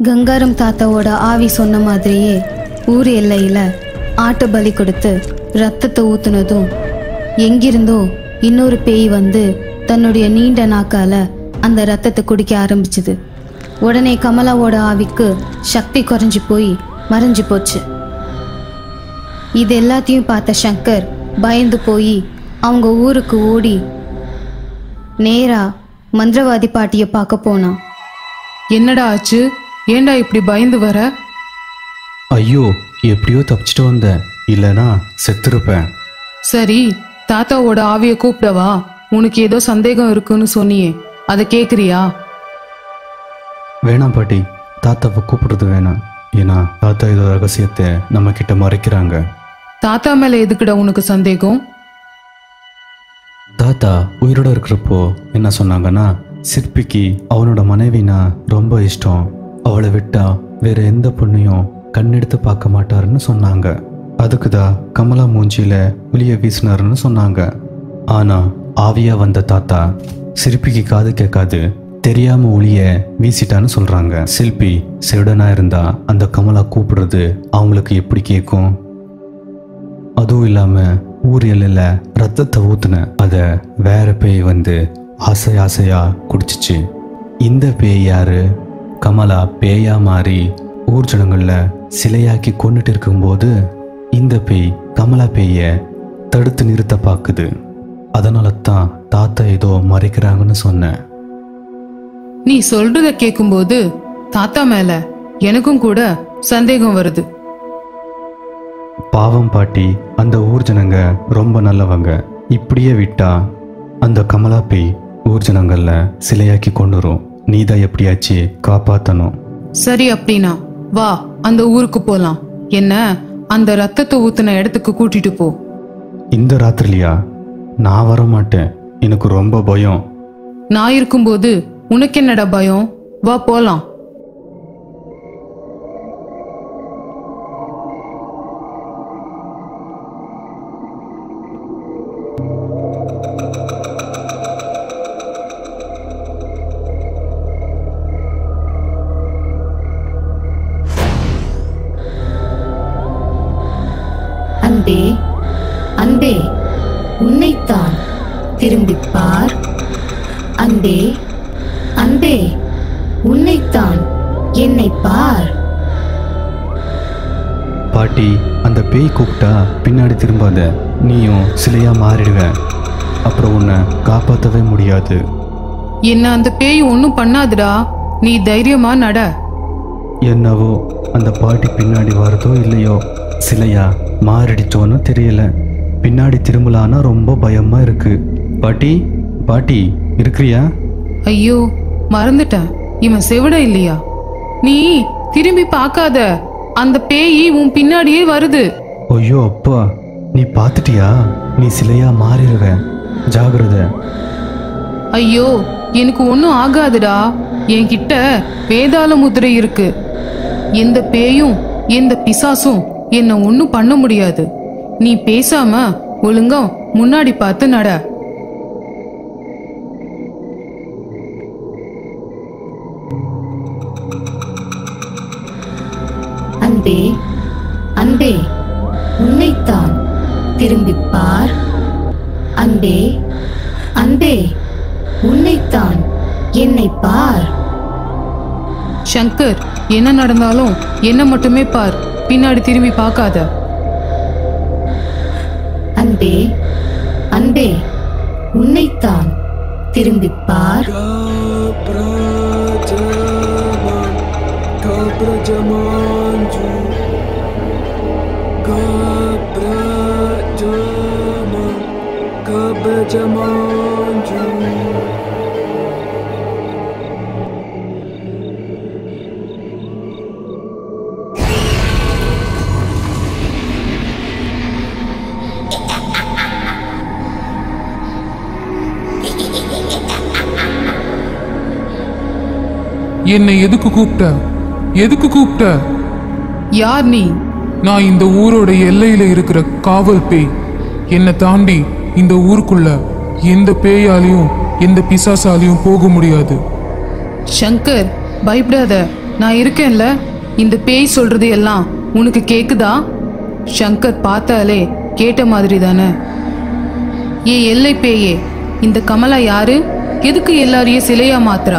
கங்காரம் தாத்தாவோட ஆவி சொன்ன மாதிரியே ஊர் எல்லையில ஆட்டு பலி கொடுத்து ரத்தத்தை ஊத்துனதும் எங்கிருந்தோ இன்னொரு பேய் வந்து தன்னுடைய நீண்ட நாக்கால அந்த ரத்தத்தை குடிக்க ஆரம்பிச்சுது உடனே கமலாவோட ஆவிக்கு சக்தி குறைஞ்சு போய் மறைஞ்சு போச்சு இது எல்லாத்தையும் பார்த்த சங்கர் பயந்து போய் அவங்க ஊருக்கு ஓடி நேரா மந்திரவாதி பாட்டியை பார்க்க போனான் என்னடா ஆச்சு ஏன்டா இப்படி பயந்து வர ஐயோ எப்படியோ தப்பிச்சிட்டு வந்தேன் இல்லைனா செத்துருப்பேன் சரி தாத்தாவோட ஆவிய கூப்பிடவா உனக்கு ஏதோ சந்தேகம் இருக்குன்னு சொன்னியே அதை கேக்குறியா வேணாம் பாட்டி தாத்தாவை கூப்பிடுறது வேணாம் ஏன்னா தாத்தா ஏதோ ரகசியத்தை நம்ம கிட்ட மறைக்கிறாங்க தாத்தா மேல எதுக்குடா உனக்கு சந்தேகம் தாத்தா உயிரோட இருக்கிறப்போ என்ன சொன்னாங்கன்னா சிற்பிக்கு அவனோட மனைவினா ரொம்ப இஷ்டம் அவளை விட்டா வேற எந்த பொண்ணையும் கண்ணெடுத்து பார்க்க மாட்டாருன்னு சொன்னாங்க அதுக்கு தான் கமலா மூஞ்சியில புளிய வீசினாருன்னு சொன்னாங்க ஆனா ஆவியா வந்த தாத்தா சிற்பிக்கு காது கேட்காது தெரியாம ஒளிய வீசிட்டான்னு சொல்றாங்க சிற்பி செருடனா இருந்தா அந்த கமலா கூப்பிடுறது அவங்களுக்கு எப்படி கேட்கும் அதுவும் இல்லாம ஊர் எல்லையில ரத்தத்தை ஊத்துன அத வேற பேய் வந்து ஆசை ஆசையா குடிச்சிச்சு இந்த பேய் யாரு கமலா பேயா மாறி ஊர் ஜனங்கள்ல சிலையாக்கி கொண்டுட்டு இருக்கும்போது இந்த பேய் கமலா பேய தடுத்து நிறுத்த பாக்குது அதனால தான் தாத்தா ஏதோ மறைக்கிறாங்கன்னு சொன்னேன் நீ சொல்றத கேக்கும்போது தாத்தா மேல எனக்கும் கூட சந்தேகம் வருது பாவம் பாட்டி அந்த ஊர் ஜனங்க ரொம்ப நல்லவங்க இப்படியே விட்டா அந்த கமலா பேய் ஊர் ஜனங்கள்ல சிலையாக்கி கொண்டுரும் நீதான் எப்படியாச்சு காப்பாத்தணும் சரி அப்படின்னா வா அந்த ஊருக்கு போலாம் என்ன அந்த ரத்தத்தை ஊத்துன இடத்துக்கு கூட்டிட்டு போ இந்த ராத்திரிலியா நான் வர மாட்டேன் எனக்கு ரொம்ப பயம் நான் இருக்கும்போது உனக்கு என்னடா பயம் வா போலாம் அன்பே அன்பே உன்னைத்தான் திரும்பிப் பார் அன்பே அன்பே உன்னைத்தான் என்னை பார் பாட்டி அந்த பேய் கூப்பிட்டா பின்னாடி திரும்பாத நீயும் சிலையா மாறிடுவ அப்புறம் உன்னை காப்பாற்றவே முடியாது என்ன அந்த பேய் ஒன்னும் பண்ணாதுடா நீ தைரியமா நட என்னவோ அந்த பாட்டி பின்னாடி வரதோ இல்லையோ சிலையா மாறிடுச்சோன்னு தெரியல பின்னாடி திரும்பலான்னா ரொம்ப பயமா இருக்கு பாட்டி பாட்டி இருக்கிறியா ஐயோ மறந்துட்டேன் இவன் செவிட இல்லையா நீ திரும்பி பார்க்காத அந்த பேய் உன் பின்னாடியே வருது ஐயோ அப்பா நீ பார்த்துட்டியா நீ சிலையா மாறிடுவ ஜாகிரதை ஐயோ எனக்கு ஒன்றும் ஆகாதுடா என்கிட்ட வேதாள முதிரை இருக்கு எந்த பேயும் எந்த பிசாசும் என்ன ஒன்றும் பண்ண முடியாது நீ பேசாம ஒழுங்கா முன்னாடி பார்த்து நட அன்பே அன்பே உன்னைத்தான் திரும்பிப் பார் அன்பே அன்பே உன்னைத்தான் என்னை பார் சங்கர் என்ன நடந்தாலும் என்ன மட்டுமே பார் பின்னாடி திரும்பி பார்க்காத அன்பே அன்பே உன்னைத்தான் திரும்பிப் பார் என்னை எதுக்கு கூப்பிட்ட எதுக்கு கூப்பிட்ட யார் நீ நான் இந்த ஊரோட எல்லையில இருக்கிற காவல் பேய் என்னை தாண்டி இந்த ஊருக்குள்ள எந்த பேயாலையும் எந்த பிசாசாலையும் போக முடியாது சங்கர் பயப்படாத நான் இருக்கேன்ல இந்த பேய் சொல்றது எல்லாம் உனக்கு கேக்குதா சங்கர் பார்த்தாலே கேட்ட மாதிரி தானே ஏ எல்லை பேயே இந்த கமலா யாரு எதுக்கு எல்லாரையும் சிலையா மாத்துறா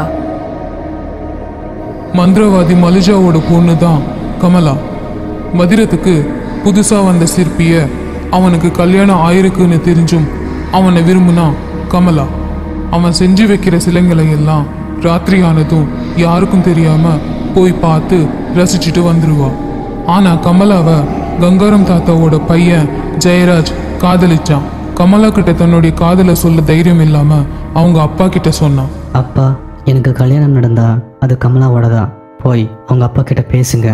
மந்திரவாதி மலிஜாவோட பொண்ணு தான் கமலா மதிரத்துக்கு புதுசா வந்த சிற்பிய அவனுக்கு கல்யாணம் ஆயிருக்குன்னு தெரிஞ்சும் அவனை விரும்புனா கமலா அவன் செஞ்சு வைக்கிற சிலைங்களை எல்லாம் ராத்திரி ஆனதும் யாருக்கும் தெரியாம போய் பார்த்து ரசிச்சுட்டு வந்துருவா ஆனா கமலாவை கங்காரம் தாத்தாவோட பையன் ஜெயராஜ் காதலிச்சான் கமலா கிட்ட தன்னுடைய காதலை சொல்ல தைரியம் இல்லாம அவங்க அப்பா கிட்ட சொன்னான் அப்பா எனக்கு கல்யாணம் நடந்தா அது கமலாவோட தான் போய் அவங்க அப்பா கிட்ட பேசுங்க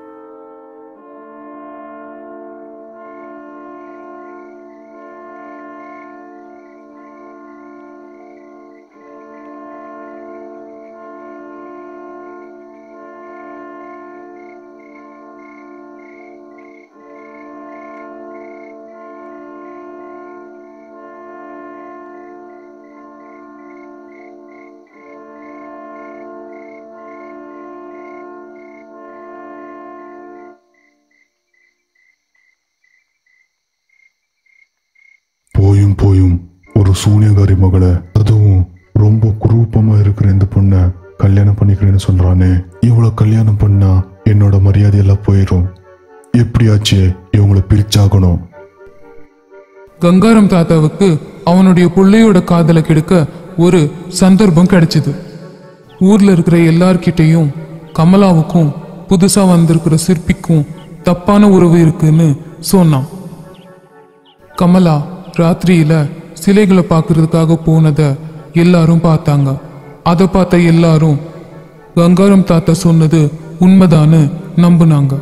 போயும் போயும் ஒரு சூனியகாரி மகளை அதுவும் ரொம்ப குரூப்பமா இருக்கிற இந்த பொண்ணை கல்யாணம் பண்ணிக்கிறேன்னு சொல்றானே இவளை கல்யாணம் பண்ணா என்னோட மரியாதையெல்லாம் போயிடும் எப்படியாச்சு இவங்களை பிரிச்சாகணும் கங்காரம் தாத்தாவுக்கு அவனுடைய பிள்ளையோட காதலை கெடுக்க ஒரு சந்தர்ப்பம் கிடைச்சது ஊர்ல இருக்கிற எல்லார்கிட்டையும் கமலாவுக்கும் புதுசா வந்திருக்கிற சிற்பிக்கும் தப்பான உறவு இருக்குன்னு சொன்னான் கமலா ராத்திரியில சிலைகளை பார்க்கறதுக்காக போனத எல்லாரும் பார்த்தாங்க அதை பார்த்த எல்லாரும் கங்காரம் தாத்தா சொன்னது உண்மைதான்னு நம்புனாங்க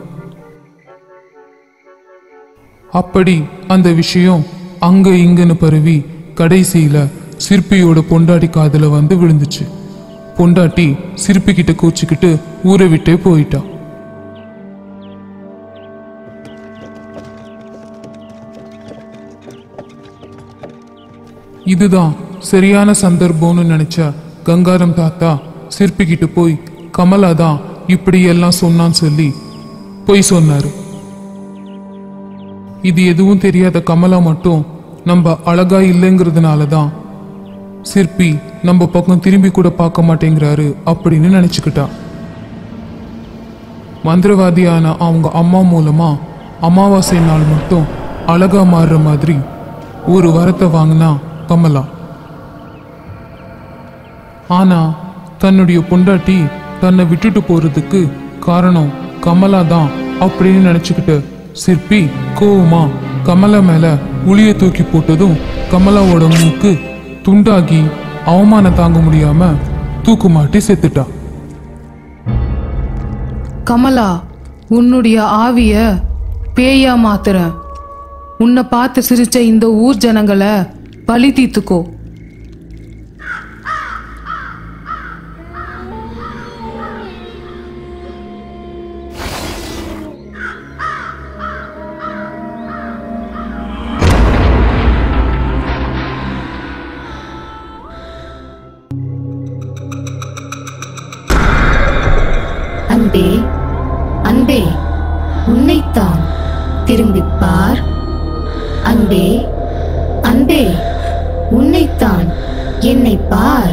அப்படி அந்த விஷயம் அங்க இங்கன்னு பரவி கடைசியில சிற்பியோட பொண்டாட்டி காதுல வந்து விழுந்துச்சு பொண்டாட்டி சிற்பி கிட்ட கோச்சிக்கிட்டு ஊரை விட்டே போயிட்டா இதுதான் சரியான சந்தர்ப்பம்னு நினைச்ச கங்காரம் தாத்தா சிற்பி கிட்ட போய் கமலா தான் இப்படி எல்லாம் சொன்னான்னு சொல்லி பொய் சொன்னாரு இது எதுவும் தெரியாத கமலா மட்டும் நம்ம அழகா இல்லைங்கிறதுனால தான் சிற்பி நம்ம பக்கம் திரும்பி கூட பார்க்க மாட்டேங்கிறாரு அப்படின்னு நினைச்சுக்கிட்டா மந்திரவாதியான அவங்க அம்மா மூலமா அமாவாசை நாள் மட்டும் அழகா மாறுற மாதிரி ஒரு வரத்தை வாங்கினா கமலா ஆனா தன்னுடைய பொண்டாட்டி தன்னை விட்டுட்டு போறதுக்கு காரணம் கமலா தான் அப்படின்னு நினைச்சுக்கிட்டு சிற்பி கோவமா கமலா மேல உளிய தூக்கி போட்டதும் கமலாவோட மூக்கு துண்டாகி அவமானம் தாங்க முடியாம தூக்கு மாட்டி செத்துட்டா கமலா உன்னுடைய ஆவிய பேயா மாத்துறேன் உன்னை பார்த்து சிரிச்ச இந்த ஊர் ஜனங்களை பழி தீர்த்துக்கோ அன்பே அன்பே உன்னைத்தான் திரும்பிப் பார் அன்பே அன்பே உன்னைத்தான் என்னை பார்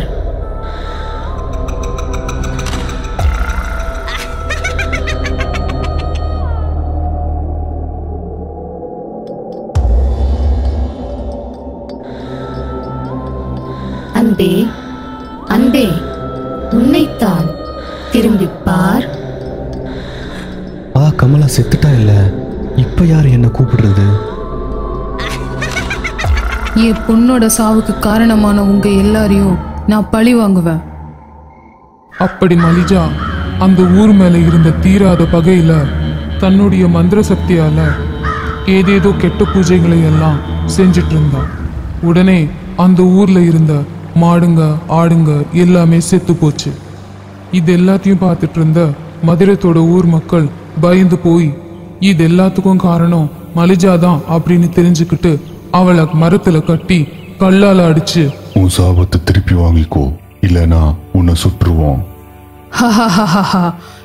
அன்பே அன்பே உன்னைத்தான் திரும்பிப் பார் ஆ கமலா செத்துட்டா இல்ல இப்ப யார் என்ன கூப்பிடுறது என் பொண்ணோட சாவுக்கு காரணமான உங்க எல்லாரையும் நான் பழி வாங்குவேன் அப்படி மலிஜா அந்த ஊர் மேல இருந்த தீராத பகையில தன்னுடைய மந்திர சக்தியால ஏதேதோ கெட்ட பூஜைகளை எல்லாம் செஞ்சிட்டு இருந்தான் உடனே அந்த ஊர்ல இருந்த மாடுங்க ஆடுங்க எல்லாமே செத்து போச்சு இது எல்லாத்தையும் பார்த்துட்டு இருந்த மதுரத்தோட ஊர் மக்கள் பயந்து போய் இது எல்லாத்துக்கும் காரணம் மலிஜா தான் அப்படின்னு தெரிஞ்சுக்கிட்டு அவளை மரத்துல கட்டி கல்லால அடிச்சு உன் சாபத்தை திருப்பி வாங்கிக்கோ இல்லைனா உன்னை சுற்றுவோம் ஹஹஹஹஹா.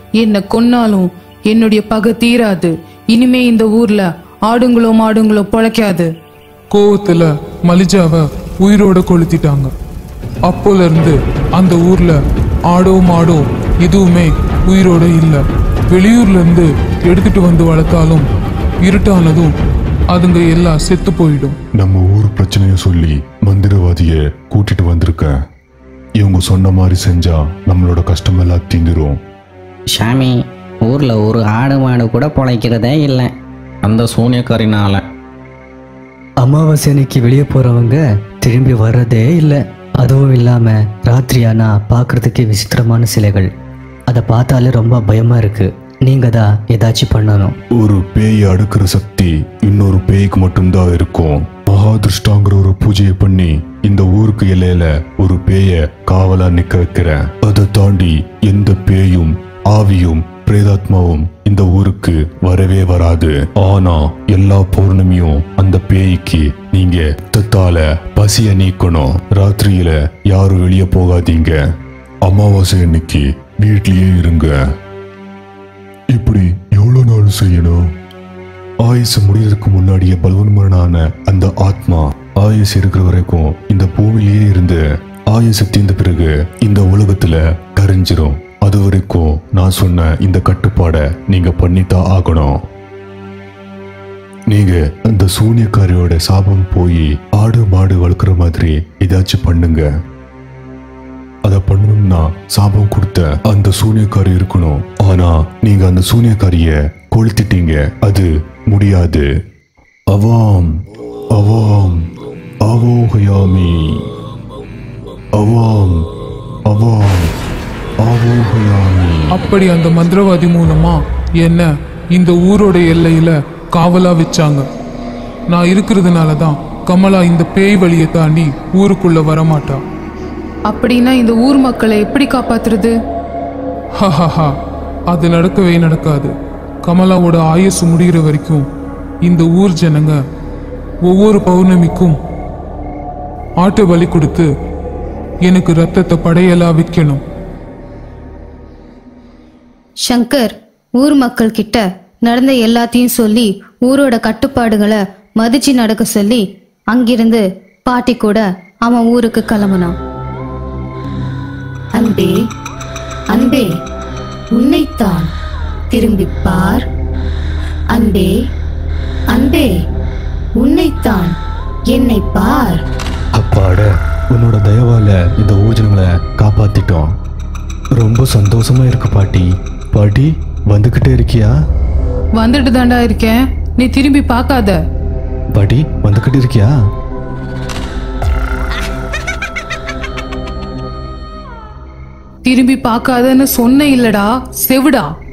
என்ன கொன்னாலும் என்னுடைய பகை தீராது இனிமே இந்த ஊர்ல ஆடுங்களோ மாடுங்களோ பொழைக்காது கோவத்துல மலிஜாவை உயிரோட கொளுத்திட்டாங்க அப்போல இருந்து அந்த ஊர்ல ஆடோ மாடோ எதுவுமே உயிரோட இல்ல வெளியூர்ல இருந்து எடுத்துட்டு வந்து வளர்த்தாலும் இருட்டானதும் அதுங்க எல்லாம் செத்து போயிடும் நம்ம ஊர் பிரச்சனைய சொல்லி மந்திரவாதிய கூட்டிட்டு வந்திருக்கேன் இவங்க சொன்ன மாதிரி செஞ்சா நம்மளோட கஷ்டம் எல்லாம் தீந்துரும் சாமி ஊரில் ஒரு ஆடு மாடு கூட பொழைக்கிறதே இல்லை அந்த சூனியக்காரினால அமாவாசை அன்னைக்கு வெளியே போறவங்க திரும்பி வர்றதே இல்லை அதுவும் இல்லாம ராத்திரி ஆனா பார்க்கறதுக்கே விசித்திரமான சிலைகள் அதை பார்த்தாலே ரொம்ப பயமா இருக்கு நீங்க தான் ஏதாச்சும் பண்ணணும் ஒரு பேயை அடுக்கிற சக்தி இன்னொரு பேய்க்கு மட்டும்தான் இருக்கும் மகாதிருஷ்டாங்கிற ஒரு பூஜையை பண்ணி இந்த ஊருக்கு எல்லையில ஒரு பேய காவலா நிக்க வைக்கிறேன் அதை தாண்டி எந்த பேயும் ஆவியும் பிரேதாத்மாவும் இந்த ஊருக்கு வரவே வராது ஆனா எல்லா பௌர்ணமியும் அந்த பேய்க்கு நீங்க ரத்தத்தால பசிய நீக்கணும் ராத்திரியில யாரும் வெளியே போகாதீங்க அமாவாசை அன்னைக்கு வீட்லயே இருங்க இப்படி எவ்வளவு நாள் செய்யணும் ஆயுசு முடியறதுக்கு முன்னாடியே பலவன்மரனான அந்த ஆத்மா ஆயுசு இருக்கிற வரைக்கும் இந்த பூமியிலேயே இருந்து ஆயுசு தீர்ந்த பிறகு இந்த உலகத்துல கரைஞ்சிரும் அது வரைக்கும் நான் சொன்ன இந்த கட்டுப்பாடை நீங்க பண்ணித்தான் ஆகணும் நீங்க அந்த சூனியக்காரியோட சாபம் போய் ஆடு மாடு வளர்க்குற மாதிரி ஏதாச்சும் பண்ணுங்க அதை பண்ணணும்னா சாபம் கொடுத்த அந்த சூனியக்காரி இருக்கணும் ஆனா நீங்க அந்த சூனியக்காரிய கொளுத்திட்டீங்க அது முடியாது அவாம் அவாம் அவோஹயாமி அவாம் அவாம் அவோஹயாமி அப்படி அந்த மந்திரவாதி மூலமா என்ன இந்த ஊரோட எல்லையில காவலா வச்சாங்க நான் இருக்கிறதுனால தான் கமலா இந்த பேய் வழியை தாண்டி ஊருக்குள்ள வரமாட்டா அப்படின்னா இந்த ஊர் மக்களை எப்படி காப்பாத்துறது ஹஹஹா அது நடக்கவே நடக்காது கமலாவோட ஆயுசு முடிகிற வரைக்கும் இந்த ஊர் ஜனங்க ஒவ்வொரு பௌர்ணமிக்கும் ஆட்டு பலி கொடுத்து எனக்கு ரத்தத்தை படையலா விற்கணும் சங்கர் ஊர் மக்கள் கிட்ட நடந்த எல்லாத்தையும் சொல்லி ஊரோட கட்டுப்பாடுகளை மதிச்சு நடக்க சொல்லி அங்கிருந்து பாட்டி கூட அவன் ஊருக்கு கிளம்புனான் அன்பே அன்பே உன்னைத்தான் திரும்பிப் பார் அன்பே அன்பே உன்னைத்தான் என்னை பார் அப்பாட உன்னோட தயவால இந்த ஊர்ஜனங்களை காப்பாத்திட்டோம் ரொம்ப சந்தோஷமா இருக்கு பாட்டி பாட்டி வந்துகிட்டே இருக்கியா வந்துட்டு தாண்டா இருக்கேன் நீ திரும்பி பார்க்காத பாட்டி வந்துகிட்டு இருக்கியா திரும்பி பார்க்காதன்னு சொன்ன இல்லடா செவிடா